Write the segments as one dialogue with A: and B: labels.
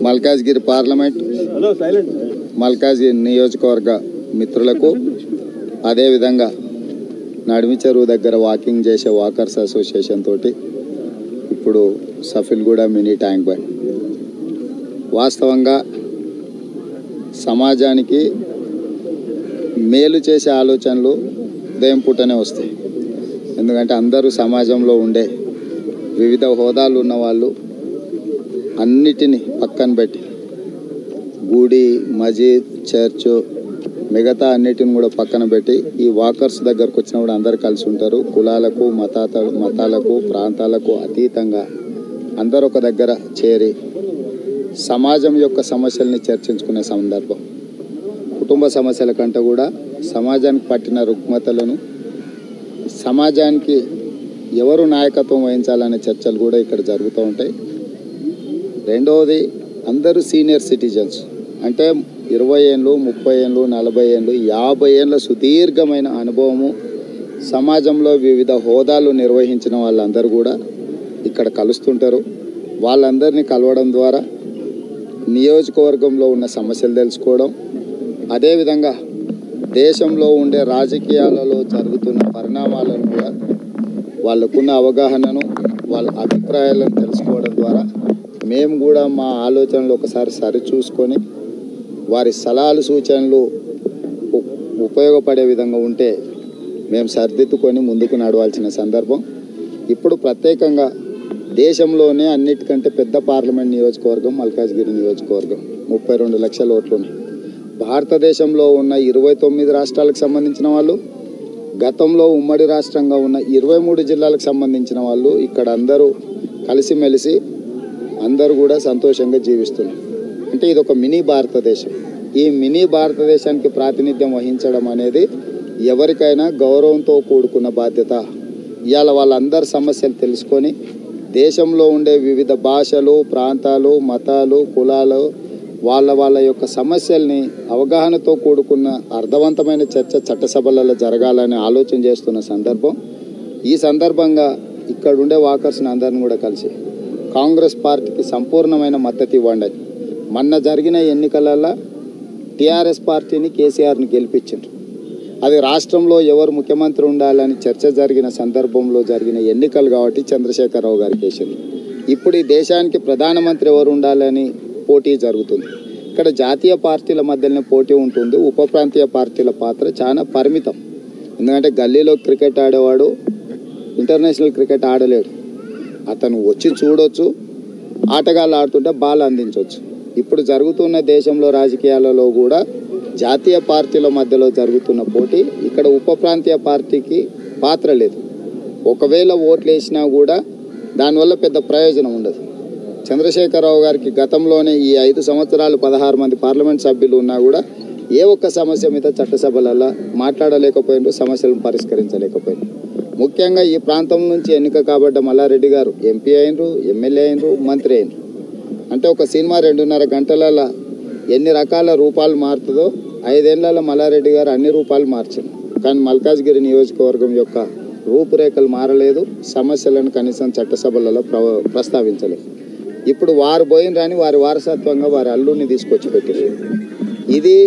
A: Malkajgiri parliament Malkajgiri నియోజకవర్గ మిత్రులకు అదేవిధంగా నడిమి చెరువు దగ్గర వాకింగ్ చేసే వాకర్స్ అసోసియేషన్ తోటి ఇప్పుడు సఫిల్గూడ మినీ ట్యాంక్ బండ్ వాస్తవంగా సమాజానికి మేలు చేసే ఆలోచనలు ఉదయం పూటనే వస్తాయి ఎందుకంటే అందరూ సమాజంలో ఉండే వివిధ హోదాలు ఉన్న వాళ్ళు అన్నిటినీ పక్కన పెట్టి గుడి మజీద్ చర్చ్ మిగతా అన్నిటిని కూడా పక్కన పెట్టి ఈ వాకర్స్ దగ్గరకు వచ్చినప్పుడు అందరు కలిసి ఉంటారు కులాలకు మతాత మతాలకు ప్రాంతాలకు అతీతంగా అందరూ ఒక దగ్గర చేరి సమాజం యొక్క సమస్యల్ని చర్చించుకునే సందర్భం కుటుంబ సమస్యల కంటే కూడా సమాజానికి పట్టిన రుగ్మతలను సమాజానికి ఎవరు నాయకత్వం వహించాలనే చర్చలు కూడా ఇక్కడ జరుగుతూ ఉంటాయి రెండవది అందరూ సీనియర్ సిటిజన్స్ అంటే ఇరవై ఏళ్ళు ముప్పై ఏళ్ళు నలభై ఏళ్ళు యాభై ఏళ్ళ సుదీర్ఘమైన అనుభవము సమాజంలో వివిధ హోదాలు నిర్వహించిన వాళ్ళందరూ కూడా ఇక్కడ కలుస్తుంటారు వాళ్ళందరినీ కలవడం ద్వారా నియోజకవర్గంలో ఉన్న సమస్యలు తెలుసుకోవడం అదేవిధంగా దేశంలో ఉండే రాజకీయాలలో జరుగుతున్న పరిణామాలను కూడా వాళ్ళకున్న అవగాహనను వాళ్ళ అభిప్రాయాలను తెలుసుకోవడం ద్వారా మేము కూడా మా ఆలోచనలు ఒకసారి సరిచూసుకొని వారి సలహాలు సూచనలు ఉ- ఉపయోగపడే విధంగా ఉంటే మేము సరిదిద్దుకొని ముందుకు నడవాల్సిన సందర్భం ఇప్పుడు ప్రత్యేకంగా దేశంలోనే అన్నిటికంటే పెద్ద పార్లమెంట్ నియోజకవర్గం మల్కాజ్గిరి నియోజకవర్గం ముప్పై రెండు లక్షల ఓట్లు ఉన్నాయి భారతదేశంలో ఉన్న ఇరవై తొమ్మిది రాష్ట్రాలకు సంబంధించిన వాళ్ళు గతంలో ఉమ్మడి రాష్ట్రంగా ఉన్న ఇరవై మూడు జిల్లాలకు సంబంధించిన వాళ్ళు ఇక్కడ అందరూ కలిసిమెలిసి అందరూ కూడా సంతోషంగా జీవిస్తున్నారు అంటే ఇది ఒక మినీ భారతదేశం ఈ మినీ భారతదేశానికి ప్రాతినిధ్యం వహించడం అనేది ఎవరికైనా గౌరవంతో కూడుకున్న బాధ్యత ఇవాళ వాళ్ళందరి సమస్యలు తెలుసుకొని దేశంలో ఉండే వివిధ భాషలు ప్రాంతాలు మతాలు కులాలు వాళ్ళ వాళ్ళ యొక్క సమస్యల్ని అవగాహనతో కూడుకున్న అర్థవంతమైన చర్చ చట్టసభలలో జరగాలని ఆలోచన చేస్తున్న సందర్భం ఈ సందర్భంగా ఇక్కడ ఉండే వాకర్స్ని అందరిని కూడా కలిసి కాంగ్రెస్ పార్టీకి సంపూర్ణమైన మద్దతు ఇవ్వండి అని. మొన్న జరిగిన ఎన్నికలలో టీఆర్ఎస్ పార్టీని కేసీఆర్ని గెలిపించారు అది రాష్ట్రంలో ఎవరు ముఖ్యమంత్రి ఉండాలని చర్చ జరిగిన సందర్భంలో జరిగిన ఎన్నికలు కాబట్టి చంద్రశేఖరరావు గారికి వేసింది ఇప్పుడు ఈ దేశానికి ప్రధానమంత్రి ఎవరు ఉండాలని పోటీ జరుగుతుంది ఇక్కడ జాతీయ పార్టీల మధ్యలోనే పోటీ ఉంటుంది ఉప ప్రాంతీయ పార్టీల పాత్ర చాలా పరిమితం ఎందుకంటే గల్లీలో క్రికెట్ ఆడేవాడు ఇంటర్నేషనల్ క్రికెట్ ఆడలేడు అతను వచ్చి చూడొచ్చు ఆటగాళ్ళు ఆడుతుంటే బాల్ అందించవచ్చు ఇప్పుడు జరుగుతున్న దేశంలో రాజకీయాలలో కూడా జాతీయ పార్టీల మధ్యలో జరుగుతున్న పోటీ ఇక్కడ ఉప ప్రాంతీయ పార్టీకి పాత్ర లేదు ఒకవేళ ఓట్లు వేసినా కూడా దానివల్ల పెద్ద ప్రయోజనం ఉండదు చంద్రశేఖరరావు గారికి గతంలోనే ఈ ఐదు సంవత్సరాలు పదహారు మంది పార్లమెంట్ సభ్యులు ఉన్నా కూడా ఏ ఒక్క సమస్య మీద చట్టసభలలో మాట్లాడలేకపోయినారు సమస్యలను పరిష్కరించలేకపోయినారు ముఖ్యంగా ఈ ప్రాంతం నుంచి ఎన్నిక కాబడ్డ మల్లారెడ్డి గారు ఎంపీ అయినరు ఎమ్మెల్యే అయినరు మంత్రి అయినరు అంటే ఒక సినిమా రెండున్నర గంటలలో ఎన్ని రకాల రూపాలు మారుతుందో ఐదేళ్లలో మల్లారెడ్డి గారు అన్ని రూపాలు మార్చారు కానీ మల్కాజ్గిరి నియోజకవర్గం యొక్క రూపురేఖలు మారలేదు సమస్యలను కనీసం చట్టసభలలో ప్ర ప్రస్తావించలేదు ఇప్పుడు వారు పోయిన రాని వారి వారసత్వంగా వారి అల్లుడిని తీసుకొచ్చి పెట్టారు ఇది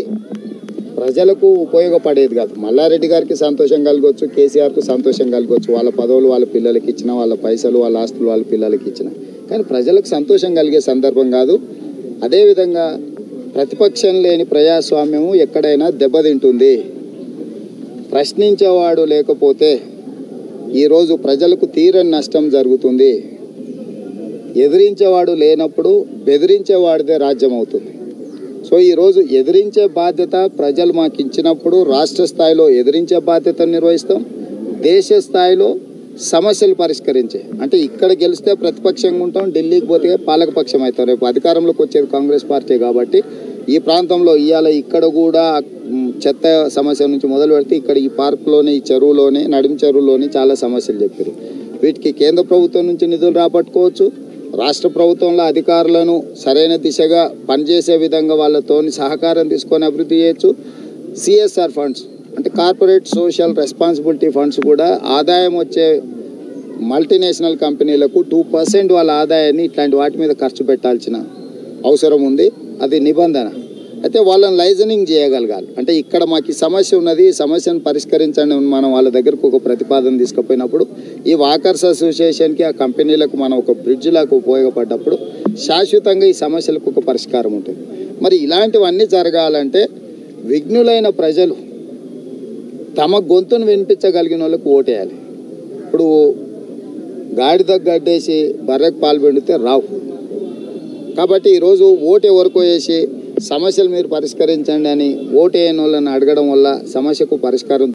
A: ప్రజలకు ఉపయోగపడేది కాదు మల్లారెడ్డి గారికి సంతోషం కలగవచ్చు కేసీఆర్కు సంతోషం కలగవచ్చు వాళ్ళ పదవులు వాళ్ళ పిల్లలకి ఇచ్చిన వాళ్ళ పైసలు వాళ్ళ ఆస్తులు వాళ్ళ పిల్లలకి ఇచ్చిన కానీ ప్రజలకు సంతోషం కలిగే సందర్భం కాదు అదేవిధంగా ప్రతిపక్షం లేని ప్రజాస్వామ్యము ఎక్కడైనా దెబ్బతింటుంది ప్రశ్నించేవాడు లేకపోతే ఈరోజు ప్రజలకు తీరని నష్టం జరుగుతుంది ఎదిరించేవాడు లేనప్పుడు బెదిరించేవాడిదే రాజ్యం అవుతుంది సో ఈరోజు ఎదిరించే బాధ్యత ప్రజలు మాకు ఇచ్చినప్పుడు రాష్ట్ర స్థాయిలో ఎదిరించే బాధ్యతను నిర్వహిస్తాం దేశ స్థాయిలో సమస్యలు పరిష్కరించే అంటే ఇక్కడ గెలిస్తే ప్రతిపక్షంగా ఉంటాం ఢిల్లీకి పోతే పాలకపక్షం అవుతాం రేపు అధికారంలోకి వచ్చేది కాంగ్రెస్ పార్టీ కాబట్టి ఈ ప్రాంతంలో ఇవాళ ఇక్కడ కూడా మ్, చెత్త సమస్య నుంచి మొదలు పెడితే ఇక్కడ ఈ పార్కులోనే ఈ చెరువులోనే నడిమి చెరువులోనే చాలా సమస్యలు చెప్పారు వీటికి కేంద్ర ప్రభుత్వం నుంచి నిధులు రాబట్టుకోవచ్చు రాష్ట్ర ప్రభుత్వంలో అధికారులను సరైన దిశగా పనిచేసే విధంగా వాళ్ళతోని సహకారం తీసుకొని అభివృద్ధి చేయొచ్చు సిఎస్ఆర్ ఫండ్స్ అంటే కార్పొరేట్ సోషల్ రెస్పాన్సిబిలిటీ ఫండ్స్ కూడా ఆదాయం వచ్చే మల్టీనేషనల్ కంపెనీలకు టూ పర్సెంట్ వాళ్ళ ఆదాయాన్ని ఇట్లాంటి వాటి మీద ఖర్చు పెట్టాల్సిన అవసరం ఉంది అది నిబంధన అయితే వాళ్ళని లైజనింగ్ చేయగలగాలి అంటే ఇక్కడ మాకు ఈ సమస్య ఉన్నది ఈ సమస్యను పరిష్కరించండి అని మనం వాళ్ళ దగ్గరకు ఒక ప్రతిపాదన తీసుకుపోయినప్పుడు ఈ వాకర్స్ అసోసియేషన్కి ఆ కంపెనీలకు మనం ఒక బ్రిడ్జ్ లాగా ఉపయోగపడ్డప్పుడు శాశ్వతంగా ఈ సమస్యలకు ఒక పరిష్కారం ఉంటుంది మరి ఇలాంటివన్నీ జరగాలంటే విఘ్నులైన ప్రజలు తమ గొంతును వినిపించగలిగిన వాళ్ళకు ఓటేయాలి ఇప్పుడు గాడిద గడ్డేసి బర్రెకు పాలు పిండితే రావు కాబట్టి ఈరోజు ఓటు ఎవరికో వేసి సమస్యలు మీరు పరిష్కరించండి అని ఓటు వేయని వాళ్ళని అడగడం వల్ల సమస్యకు పరిష్కారం